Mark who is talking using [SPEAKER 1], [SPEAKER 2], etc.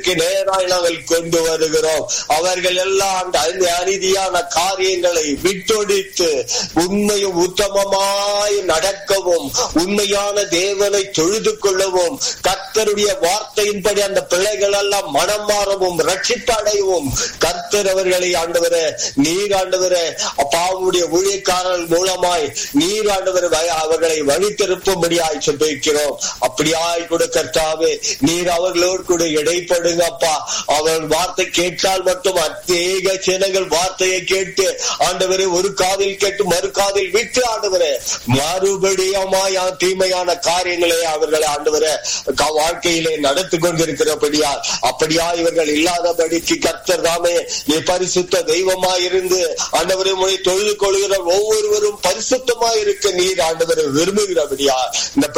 [SPEAKER 1] பாதைக்கு நேராய் நாங்கள் கொண்டு வருகிறோம் அவர்கள் எல்லாம் அந்த அநி- அநீதியான காரியங்களை விட்டொழித்து உண்மையும் உத்தமமாய் நடக்கவும் உண்மையான தேவனை தொழுது கொள்ளவும் கர்த்தருடைய வார்த்தையின்படி அந்த பிள்ளைகள் எல்லாம் மனம் மாறவும் ரட்சிப்படையவும் கர்த்தர் அவர்களை ஆண்டவரே நீர் ஆண்டவரே அப்பாவுடைய ஊழியக்காரர்கள் மூலமாய் நீர் ஆண்டவர் அவர்களை வழி திருப்பும்படியாய் சொல்லியிருக்கிறோம் அப்படியாய் கூட கர்த்தாவே நீர் அவர்களோடு கூட இடைப்படுங்க அப்பா அவர் வார்த்தை கேட்டால் மட்டும் அநேக ஜனங்கள் வார்த்தையை கேட்டு ஆண்டவரே ஒரு காதில் கேட்டு மறு காதில் விட்டு ஆண்டவரே மறுபடியுமாய் ஆ- தீமையான காரியங்களை அவர்களை ஆண்டவரே க- வாழ்க்கையிலே நடத்தி கொண்டிருக்கிறபடியா அப்படியா இவர்கள் இல்லாதபடிக்கு கர்த்தர் தாமே நீ பரிசுத்த தெய்வமாய் இருந்து ஆண்டவரை மொழி தொழுது கொள்கிற ஒவ்வொருவரும் பரிசுத்தமாய் இருக்க நீர் ஆண்டவரை விரும்புகிறபடியா இந்த